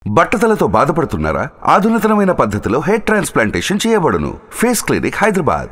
బట్టతలతో బాధపడుతున్నారా ఆధునితనమైన పద్ధతిలో హెయిర్ ట్రాన్స్ప్లాంటేషన్ చేయబడును ఫేస్ క్లినిక్ హైదరాబాద్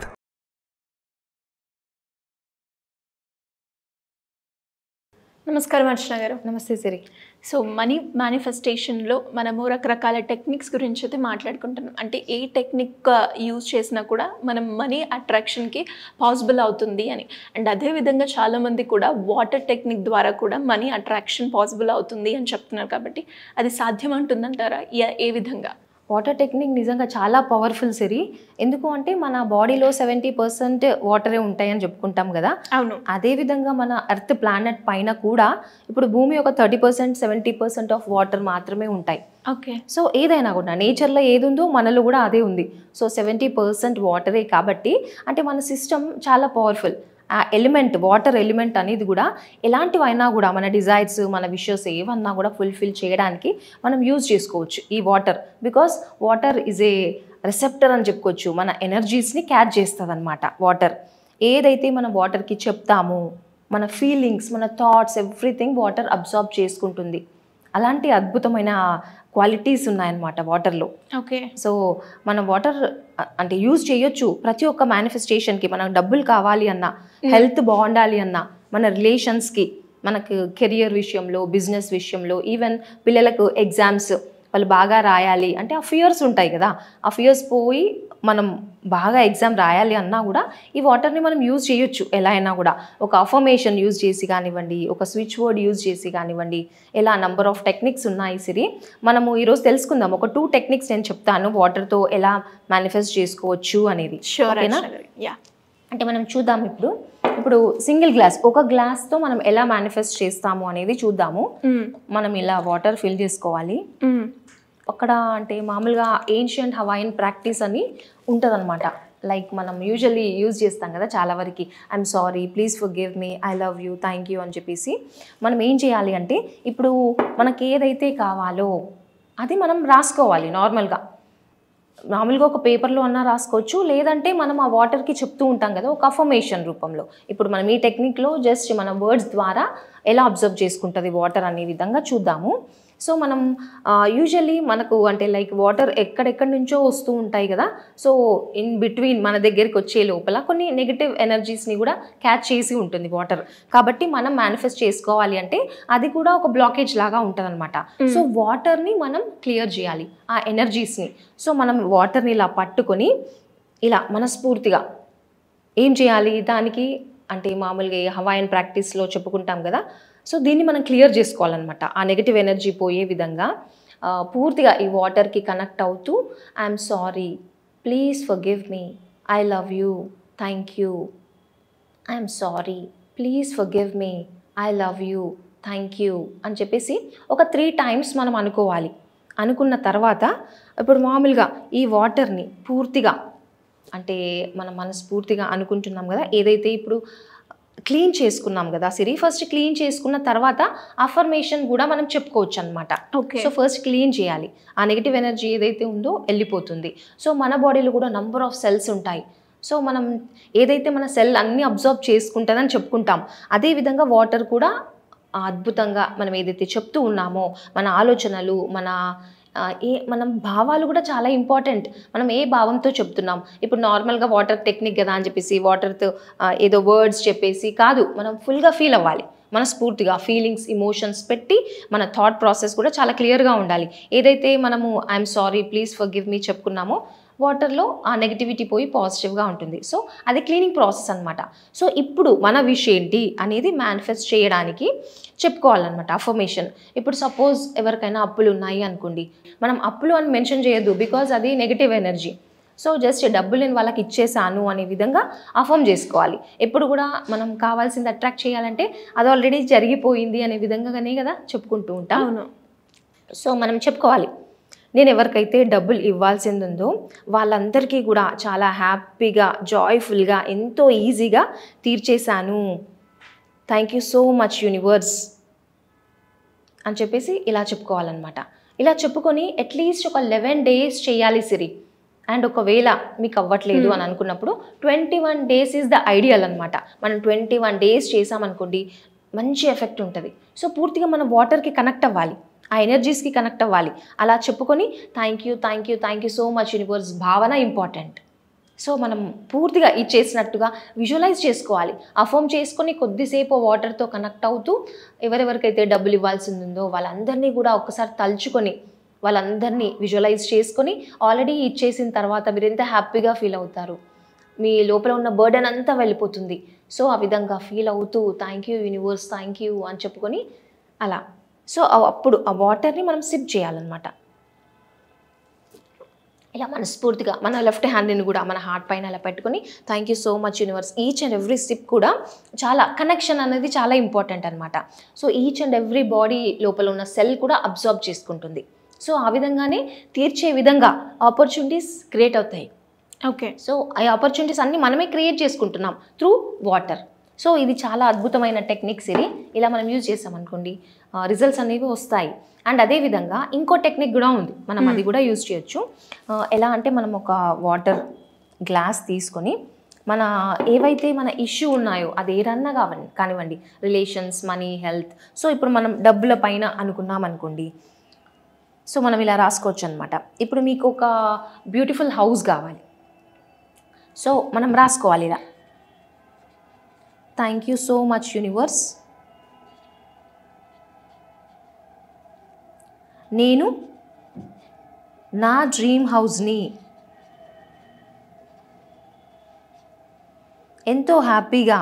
నమస్కారం అర్చన గారు నమస్తే సిరి సో మనీ మేనిఫెస్టేషన్లో మనము రకరకాల టెక్నిక్స్ గురించి అయితే మాట్లాడుకుంటున్నాం అంటే ఏ టెక్నిక్ యూజ్ చేసినా కూడా మనం మనీ అట్రాక్షన్కి పాసిబుల్ అవుతుంది అని అండ్ అదేవిధంగా చాలామంది కూడా వాటర్ టెక్నిక్ ద్వారా కూడా మనీ అట్రాక్షన్ పాసిబుల్ అవుతుంది అని చెప్తున్నారు కాబట్టి అది సాధ్యం అంటుందంటారా ఏ- ఏ విధంగా వాటర్ టెక్నిక్ నిజంగా చాలా పవర్ఫుల్ సిరి ఎందుకు అంటే మన బాడీలో సెవెంటీ పర్సెంట్ వాటరే ఉంటాయని చెప్పుకుంటాం కదా అవును అదేవిధంగా మన ఎర్త్ ప్లానెట్ పైన కూడా ఇప్పుడు భూమి ఒక thirty percent seventy percent of water మాత్రమే ఉంటాయి ఓకే సో ఏదైనా కూడా నేచర్లో ఏది ఉందో మనలో కూడా అదే ఉంది సో సెవెంటీ పర్సెంట్ వాటరే కాబట్టి అంటే మన సిస్టమ్ చాలా పవర్ఫుల్ ఆ ఎలిమెంట్ వాటర్ ఎలిమెంట్ అనేది కూడా ఎలాంటివైనా కూడా మన డిజైర్స్ మన విషెస్ ఏవన్నా కూడా ఫుల్ఫిల్ చేయడానికి మనం యూజ్ చేసుకోవచ్చు ఈ water because water is a receptor అని చెప్పుకోవచ్చు మన ఎనర్జీస్ని క్యాచ్ చేస్తుంది అనమాట వాటర్ ఏదైతే మనం వాటర్కి చెప్తామో మన ఫీలింగ్స్ మన థాట్స్ ఎవ్రీథింగ్ వాటర్ అబ్జార్బ్ చేసుకుంటుంది అలాంటి అద్భుతమైన క్వాలిటీస్ ఉన్నాయన్నమాట వాటర్లో ఓకే సో మనం వాటర్ అంటే యూజ్ చేయొచ్చు ప్రతి ఒక్క మేనిఫెస్టేషన్కి మనకు డబ్బులు కావాలి అన్నా హెల్త్ బాగుండాలి అన్నా మన రిలేషన్స్కి మనకు కెరియర్ విషయంలో బిజినెస్ విషయంలో ఈవెన్ పిల్లలకు ఎగ్జామ్స్ వాళ్ళు బాగా రాయాలి అంటే ఆ ఫియర్స్ ఉంటాయి కదా ఆ ఫియర్స్ పోయి మనం బాగా ఎగ్జామ్ రాయాలి అన్నా కూడా ఈ వాటర్ని మనం యూజ్ చేయొచ్చు ఎలా అయినా కూడా ఒక అఫర్మేషన్ యూజ్ చేసి కానివ్వండి ఒక స్విచ్ వర్డ్ యూజ్ చేసి కానివ్వండి ఎలా నంబర్ ఆఫ్ టెక్నిక్స్ ఉన్నాయి సిరి మనము ఈరోజు తెలుసుకుందాం ఒక టూ టెక్నిక్స్ నేను చెప్తాను వాటర్తో ఎలా మేనిఫెస్ట్ చేసుకోవచ్చు అనేది షూర్ ఓకేనా అర్చన గారు యా అంటే మనం చూద్దాం ఇప్పుడు ఇప్పుడు సింగిల్ గ్లాస్ ఒక గ్లాస్తో మనం ఎలా మేనిఫెస్ట్ చేస్తాము అనేది చూద్దాము మనం ఇలా వాటర్ ఫిల్ చేసుకోవాలి అక్కడ అంటే మామూలుగా ఏన్షియంట్ హవాయిన్ ప్రాక్టీస్ అని ఉంటుందన్నమాట లైక్ మనం యూజువల్లీ యూజ్ చేస్తాం కదా చాలా వరకు I'm sorry please forgive me I love you thank you అని చెప్పేసి మనం ఏం చేయాలి అంటే ఇప్పుడు మనకి ఏదైతే కావాలో అది మనం రాసుకోవాలి నార్మల్గా మామూలుగా ఒక పేపర్లో అన్నా రాసుకోవచ్చు లేదంటే మనం ఆ వాటర్కి చెప్తూ ఉంటాం కదా ఒక అఫర్మేషన్ రూపంలో ఇప్పుడు మనం ఈ టెక్నిక్లో జస్ట్ మన వర్డ్స్ ద్వారా ఎలా అబ్జర్వ్ చేసుకుంటుంది వాటర్ అనే విధంగా చూద్దాము సో మనం యూజువల్లీ మనకు అంటే లైక్ వాటర్ ఎక్కడెక్కడి నుంచో వస్తూ ఉంటాయి కదా సో ఇన్ బిట్వీన్ మన దగ్గరికి వచ్చే లోపల కొన్ని నెగిటివ్ ఎనర్జీస్ని కూడా క్యాచ్ చేసి ఉంటుంది వాటర్ కాబట్టి మనం మేనిఫెస్ట్ చేసుకోవాలి అంటే అది కూడా ఒక బ్లాకేజ్ లాగా ఉంటుంది అనమాట సో వాటర్ని మనం క్లియర్ చేయాలి ఆ ఎనర్జీస్ని సో మనం వాటర్ని ఇలా పట్టుకొని ఇలా మనస్ఫూర్తిగా ఏం చేయాలి దానికి అంటే మామూలుగా ఈ హవాయన్ ప్రాక్టీస్లో చెప్పుకుంటాం కదా సో దీన్ని మనం క్లియర్ చేసుకోవాలన్నమాట ఆ నెగిటివ్ ఎనర్జీ పోయే విధంగా ఆ, పూర్తిగా ఈ వాటర్కి కనెక్ట్ అవుతూ I'm sorry please forgive me I love you thank you I'm sorry please forgive me I love you thank you అని చెప్పేసి ఒక త్రీ టైమ్స్ మనం అనుకోవాలి అనుకున్న తర్వాత ఇప్పుడు మామూలుగా ఈ వాటర్ని పూర్తిగా అంటే మనం మనస్ఫూర్తిగా అనుకుంటున్నాం కదా ఏదైతే ఇప్పుడు క్లీన్ చేసుకున్నాం కదా సిరి ఫస్ట్ క్లీన్ చేసుకున్న తర్వాత అఫర్మేషన్ కూడా మనం చెప్పుకోవచ్చు అనమాట ఓకే సో ఫస్ట్ క్లీన్ చేయాలి ఆ నెగిటివ్ ఎనర్జీ ఏదైతే ఉందో వెళ్ళిపోతుంది సో మన బాడీలో కూడా నంబర్ ఆఫ్ సెల్స్ ఉంటాయి సో మనం ఏదైతే మన సెల్ అన్ని అబ్జర్వ్ చేసుకుంటుందని చెప్పుకుంటాం అదేవిధంగా వాటర్ కూడా అద్భుతంగా మనం ఏదైతే చెప్తూ ఉన్నామో మన ఆలోచనలు మన ఆ, ఏ మనం భావాలు కూడా చాలా ఇంపార్టెంట్ మనం ఏ భావంతో చెప్తున్నాం ఇప్పుడు నార్మల్గా వాటర్ టెక్నిక్ కదా అని చెప్పేసి వాటర్తో ఏదో వర్డ్స్ చెప్పేసి కాదు మనం ఫుల్గా ఫీల్ అవ్వాలి మనస్ఫూర్తిగా ఫీలింగ్స్ ఇమోషన్స్ పెట్టి మన థాట్ ప్రాసెస్ కూడా చాలా క్లియర్గా ఉండాలి ఏదైతే మనము I'm sorry please forgive me చెప్పుకున్నామో వాటర్లో ఆ నెగిటివిటీ పోయి పాజిటివ్గా ఉంటుంది సో అది క్లీనింగ్ ప్రాసెస్ అనమాట సో ఇప్పుడు మన విష్ ఏంటి అనేది మేనిఫెస్ట్ చేయడానికి చెప్పుకోవాలన్నమాట అఫర్మేషన్ ఇప్పుడు సపోజ్ ఎవరికైనా అప్పులు ఉన్నాయి అనుకోండి మనం అప్పులు అని మెన్షన్ చేయొద్దు బికాజ్ అది నెగిటివ్ ఎనర్జీ సో జస్ట్ డబ్బులు నేను వాళ్ళకి ఇచ్చేసాను అనే విధంగా అఫర్మ్ చేసుకోవాలి ఎప్పుడు కూడా మనం కావాల్సింది అట్రాక్ట్ చేయాలంటే అది ఆల్రెడీ జరిగిపోయింది అనే విధంగానే కదా చెప్పుకుంటూ ఉంటాం అవును సో మనం చెప్పుకోవాలి నేను ఎవరికైతే డబ్బులు ఇవ్వాల్సింది ఉందో వాళ్ళందరికీ కూడా చాలా హ్యాపీగా జాయ్ఫుల్గా ఎంతో ఈజీగా తీర్చేశాను thank you so much universe అని చెప్పేసి ఇలా చెప్పుకోవాలన్నమాట ఇలా చెప్పుకొని అట్లీస్ట్ ఒక లెవెన్ డేస్ చేయాలి సిరి అండ్ ఒకవేళ మీకు అవ్వట్లేదు అని అనుకున్నప్పుడు twenty one days is the ideal అనమాట మనం ట్వంటీ వన్ డేస్ చేసామనుకోండి మంచి ఎఫెక్ట్ ఉంటుంది సో పూర్తిగా మనం వాటర్కి కనెక్ట్ అవ్వాలి ఆ ఎనర్జీస్కి కనెక్ట్ అవ్వాలి అలా చెప్పుకొని thank you thank you thank you so much universe భావన ఇంపార్టెంట్ సో మనం పూర్తిగా ఇచ్చేసినట్టుగా విజువలైజ్ చేసుకోవాలి అఫర్మ్ చేసుకొని కొద్దిసేపు వాటర్తో కనెక్ట్ అవుతూ ఎవరెవరికైతే డబ్బులు ఇవ్వాల్సింది ఉందో వాళ్ళందరినీ కూడా ఒక్కసారి తలుచుకొని వాళ్ళందరినీ విజువలైజ్ చేసుకొని ఆల్రెడీ ఇచ్చేసిన తర్వాత మీరు ఎంత హ్యాపీగా ఫీల్ అవుతారు మీ లోపల ఉన్న బర్డెన్ అంతా వెళ్ళిపోతుంది సో ఆ విధంగా ఫీల్ అవుతూ thank you universe thank you అని చెప్పుకొని అలా సో అప్పుడు ఆ వాటర్ని మనం సిప్ చేయాలన్నమాట ఇలా మనస్ఫూర్తిగా మన లెఫ్ట్ హ్యాండ్ని కూడా మన హార్ట్ పైన అలా పెట్టుకొని thank you so much universe each and every sip కూడా చాలా కనెక్షన్ అనేది చాలా ఇంపార్టెంట్ అనమాట so each and every body లోపల ఉన్న సెల్ కూడా అబ్జర్వ్ చేసుకుంటుంది సో ఆ విధంగానే తీర్చే విధంగా ఆపర్చునిటీస్ క్రియేట్ అవుతాయి ఓకే సో ఆ ఆపర్చునిటీస్ అన్ని మనమే క్రియేట్ చేసుకుంటున్నాం త్రూ వాటర్ సో ఇది చాలా అద్భుతమైన టెక్నిక్స్ ఇది ఇలా మనం యూజ్ చేసామనుకోండి రిజల్ట్స్ అనేవి వస్తాయి అండ్ అదేవిధంగా ఇంకో టెక్నిక్ కూడా ఉంది మనం అది కూడా యూజ్ చేయొచ్చు ఆ, ఎలా అంటే మనం ఒక వాటర్ గ్లాస్ తీసుకొని మన ఏవైతే మన ఇష్యూ ఉన్నాయో అది ఏదన్నా కావండి కానివ్వండి రిలేషన్స్ మనీ హెల్త్ సో ఇప్పుడు మనం డబ్బుల పైన అనుకున్నాం అనుకోండి సో మనం ఇలా రాసుకోవచ్చు అనమాట ఇప్పుడు మీకు ఒక బ్యూటిఫుల్ హౌస్ కావాలి సో మనం రాసుకోవాలి ఇలా thank you so much universe నేను నా డ్రీమ్ హౌస్ని ఎంతో హ్యాపీగా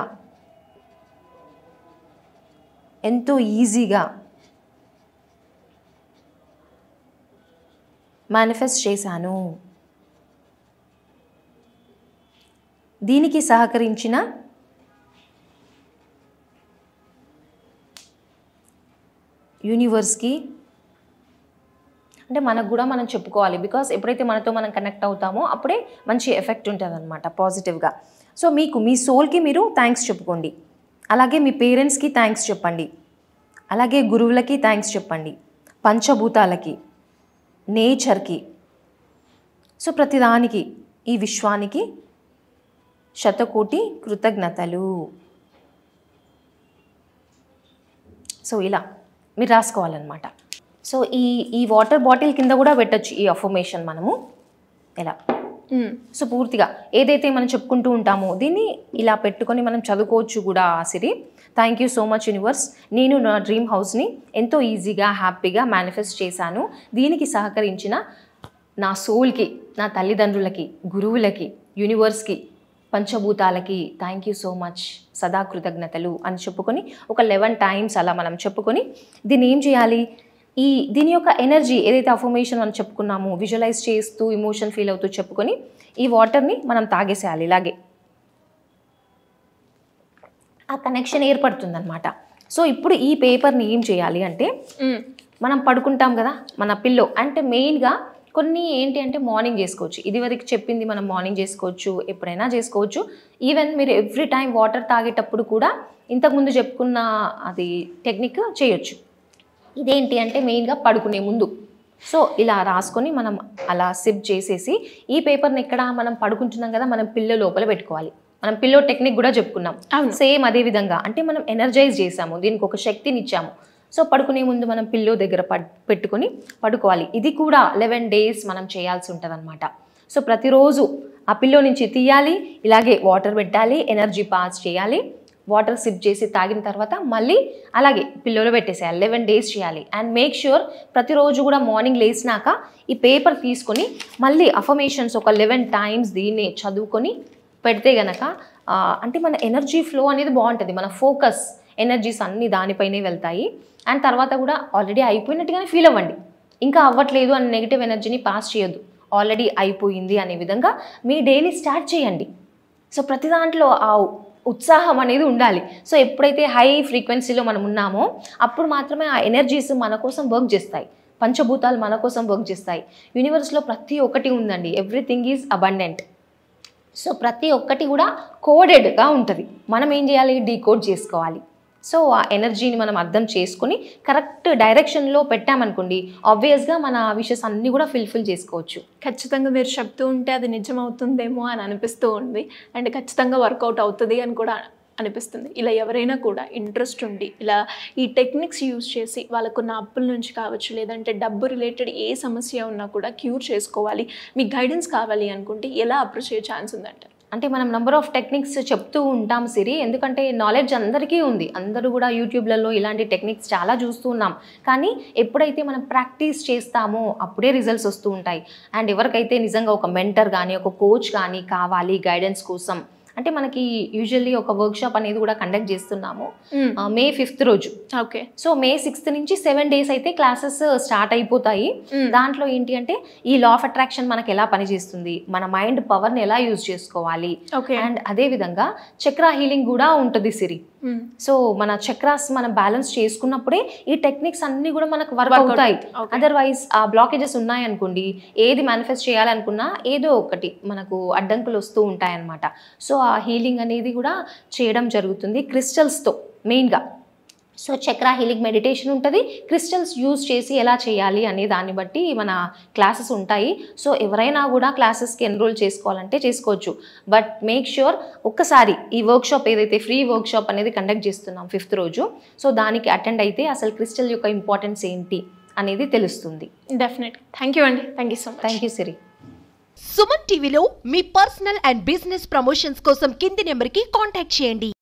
ఎంతో ఈజీగా మేనిఫెస్ట్ చేశాను దీనికి సహకరించిన యూనివర్స్కి అంటే మనకు కూడా మనం చెప్పుకోవాలి బికాస్ ఎప్పుడైతే మనతో మనం కనెక్ట్ అవుతామో అప్పుడే మంచి ఎఫెక్ట్ ఉంటుంది అనమాట పాజిటివ్గా సో మీకు మీ సోల్కి మీరు థ్యాంక్స్ చెప్పుకోండి అలాగే మీ పేరెంట్స్కి థ్యాంక్స్ చెప్పండి అలాగే గురువులకి థ్యాంక్స్ చెప్పండి పంచభూతాలకి నేచర్కి సో ప్రతిదానికి ఈ విశ్వానికి శతకోటి కృతజ్ఞతలు సో ఇలా మీరు రాసుకోవాలన్నమాట సో ఈ ఈ వాటర్ బాటిల్ కింద కూడా పెట్టొచ్చు ఈ అఫర్మేషన్ మనము ఇలా సో పూర్తిగా ఏదైతే మనం చెప్పుకుంటూ ఉంటామో దీన్ని ఇలా పెట్టుకొని మనం చదువుకోవచ్చు కూడా ఆ Siri thank you so much universe నేను నా డ్రీమ్ హౌస్ని ఎంతో ఈజీగా హ్యాపీగా మేనిఫెస్ట్ చేశాను దీనికి సహకరించిన నా సోల్కి నా తల్లిదండ్రులకి గురువులకి యూనివర్స్కి పంచభూతాలకి థ్యాంక్ యూ సో మచ్ సదా కృతజ్ఞతలు అని చెప్పుకొని ఒక లెవెన్ టైమ్స్ అలా మనం చెప్పుకొని దీన్ని ఏం చేయాలి ఈ దీని యొక్క ఎనర్జీ ఏదైతే అఫర్మేషన్ మనం చెప్పుకున్నామో విజువలైజ్ చేస్తూ ఇమోషన్ ఫీల్ అవుతూ చెప్పుకొని ఈ వాటర్ని మనం తాగేసేయాలి ఇలాగే ఆ కనెక్షన్ ఏర్పడుతుంది అనమాట సో ఇప్పుడు ఈ పేపర్ని ఏం చేయాలి అంటే మనం పడుకుంటాం కదా మన పిల్లో అంటే మెయిన్గా కొన్ని ఏంటి అంటే మార్నింగ్ చేసుకోవచ్చు ఇది వరకు చెప్పింది మనం మార్నింగ్ చేసుకోవచ్చు ఎప్పుడైనా చేసుకోవచ్చు ఈవెన్ మీరు ఎవ్రీ టైం వాటర్ తాగేటప్పుడు కూడా ఇంతకుముందు చెప్పుకున్న అది టెక్నిక్ చేయొచ్చు ఇదేంటి అంటే మెయిన్గా పడుకునే ముందు సో ఇలా రాసుకొని మనం అలా సిప్ చేసేసి ఈ పేపర్ని ఎక్కడ మనం పడుకుంటున్నాం కదా మనం పిల్లో లోపల పెట్టుకోవాలి మనం పిల్లో టెక్నిక్ కూడా చెప్పుకున్నాం అవును. సేమ్ అదే విధంగా అంటే మనం ఎనర్జైజ్ చేసాము దీనికి ఒక శక్తిని ఇచ్చాము సో పడుకునే ముందు మనం పిల్లో దగ్గర పడ్ పెట్టుకొని పడుకోవాలి ఇది కూడా లెవెన్ డేస్ మనం చేయాల్సి ఉంటుంది అనమాట సో ప్రతిరోజు ఆ పిల్లో నుంచి తీయాలి ఇలాగే వాటర్ పెట్టాలి ఎనర్జీ పాస్ చేయాలి వాటర్ సిప్ చేసి తాగిన తర్వాత మళ్ళీ అలాగే పిల్లోలో పెట్టేసేయాలి లెవెన్ డేస్ చేయాలి అండ్ మేక్ ష్యూర్ ప్రతిరోజు కూడా మార్నింగ్ లేచినాక ఈ పేపర్ తీసుకొని మళ్ళీ అఫర్మేషన్స్ ఒక లెవెన్ టైమ్స్ దీన్ని చదువుకొని పెడితే గనక ఆ, అంటే మన ఎనర్జీ ఫ్లో అనేది బాగుంటుంది మన ఫోకస్ ఎనర్జీస్ అన్నీ దానిపైనే వెళ్తాయి అండ్ తర్వాత కూడా ఆల్రెడీ అయిపోయినట్టుగానే ఫీల్ అవ్వండి ఇంకా అవ్వట్లేదు అని నెగిటివ్ ఎనర్జీని పాస్ చేయొద్దు ఆల్రెడీ అయిపోయింది అనే విధంగా మీ డైలీ స్టార్ట్ చేయండి సో ప్రతి దాంట్లో ఆ ఉత్సాహం అనేది ఉండాలి సో ఎప్పుడైతే హై ఫ్రీక్వెన్సీలో మనం ఉన్నామో అప్పుడు మాత్రమే ఆ ఎనర్జీస్ మన కోసం వర్క్ చేస్తాయి పంచభూతాలు మన కోసం వర్క్ చేస్తాయి యూనివర్స్లో ప్రతి ఒక్కటి ఉందండి ఎవ్రీథింగ్ ఈజ్ అబండెంట్ సో ప్రతి ఒక్కటి కూడా కోడెడ్గా ఉంటుంది మనం ఏం చేయాలి డీకోడ్ చేసుకోవాలి సో ఆ ఎనర్జీని మనం అర్థం చేసుకొని కరెక్ట్ డైరెక్షన్లో పెట్టామనుకోండి ఆబ్వియస్గా మన విషెస్ అన్నీ కూడా ఫిల్ఫిల్ చేసుకోవచ్చు ఖచ్చితంగా మీరు చెప్తూ ఉంటే అది నిజం అవుతుందేమో అని అనిపిస్తూ ఉంది అండ్ ఖచ్చితంగా వర్కౌట్ అవుతుంది అని కూడా అనిపిస్తుంది ఇలా ఎవరైనా కూడా ఇంట్రెస్ట్ ఉండి ఇలా ఈ టెక్నిక్స్ యూజ్ చేసి వాళ్ళకున్న అప్పుల నుంచి కావచ్చు లేదంటే డబ్బు రిలేటెడ్ ఏ సమస్య ఉన్నా కూడా క్యూర్ చేసుకోవాలి మీకు గైడెన్స్ కావాలి అనుకుంటే ఎలా అప్రోచ్ అయ్యే ఛాన్స్ ఉందంటారు అంటే మనం నెంబర్ ఆఫ్ టెక్నిక్స్ చెప్తూ ఉంటాం సిరి ఎందుకంటే నాలెడ్జ్ అందరికీ ఉంది అందరూ కూడా యూట్యూబ్లలో ఇలాంటి టెక్నిక్స్ చాలా చూస్తూ ఉన్నాం కానీ ఎప్పుడైతే మనం ప్రాక్టీస్ చేస్తామో అప్పుడే రిజల్ట్స్ వస్తూ ఉంటాయి అండ్ ఎవరికైతే నిజంగా ఒక మెంటర్ కానీ ఒక కోచ్ కానీ కావాలి గైడెన్స్ కోసం అంటే మనకి యూజువల్లీ ఒక వర్క్షాప్ అనేది కూడా కండక్ట్ చేస్తున్నాము ఆ, మే ఫిఫ్త్ రోజు ఓకే సో మే సిక్స్త్ నుంచి సెవెన్ డేస్ అయితే క్లాసెస్ స్టార్ట్ అయిపోతాయి Mm. దాంట్లో ఏంటి అంటే ఈ లా ఆఫ్ అట్రాక్షన్ మనకి ఎలా పనిచేస్తుంది మన మైండ్ పవర్ని ఎలా యూజ్ చేసుకోవాలి ఓకే అండ్ అదే విధంగా చక్ర హీలింగ్ కూడా ఉంటుంది సిరి సో మన చక్రాస్ మనం బ్యాలెన్స్ చేసుకున్నప్పుడే ఈ టెక్నిక్స్ అన్ని కూడా మనకు వర్క్ Work out అవుతాయి అవుతాయి. Okay. అదర్వైజ్ ఆ బ్లాకేజెస్ ఉన్నాయనుకోండి ఏది మేనిఫెస్ట్ చేయాలనుకున్నా ఏదో ఒకటి మనకు అడ్డంకులు వస్తూ ఉంటాయన్నమాట సో ఆ హీలింగ్ అనేది కూడా చేయడం జరుగుతుంది క్రిస్టల్స్తో మెయిన్గా సో చక్ర హీలింగ్ మెడిటేషన్ ఉంటుంది క్రిస్టల్స్ యూజ్ చేసి ఎలా చేయాలి అనే దాన్ని బట్టి మన క్లాసెస్ ఉంటాయి సో ఎవరైనా కూడా క్లాసెస్కి ఎన్రోల్ చేసుకోవాలంటే చేసుకోవచ్చు బట్ మేక్ ష్యూర్ ఒక్కసారి ఈ వర్క్షాప్ ఏదైతే ఫ్రీ వర్క్షాప్ అనేది కండక్ట్ చేస్తున్నాం ఫిఫ్త్ రోజు సో దానికి అటెండ్ అయితే అసలు క్రిస్టల్ యొక్క ఇంపార్టెన్స్ ఏంటి అనేది తెలుస్తుంది డెఫినెట్ థ్యాంక్ యూ అండి thank you so much thank you Siri Suman టీవీలో మీ పర్సనల్ అండ్ బిజినెస్ ప్రమోషన్స్ కోసం కింది నెంబర్కి కాంటాక్ట్ చేయండి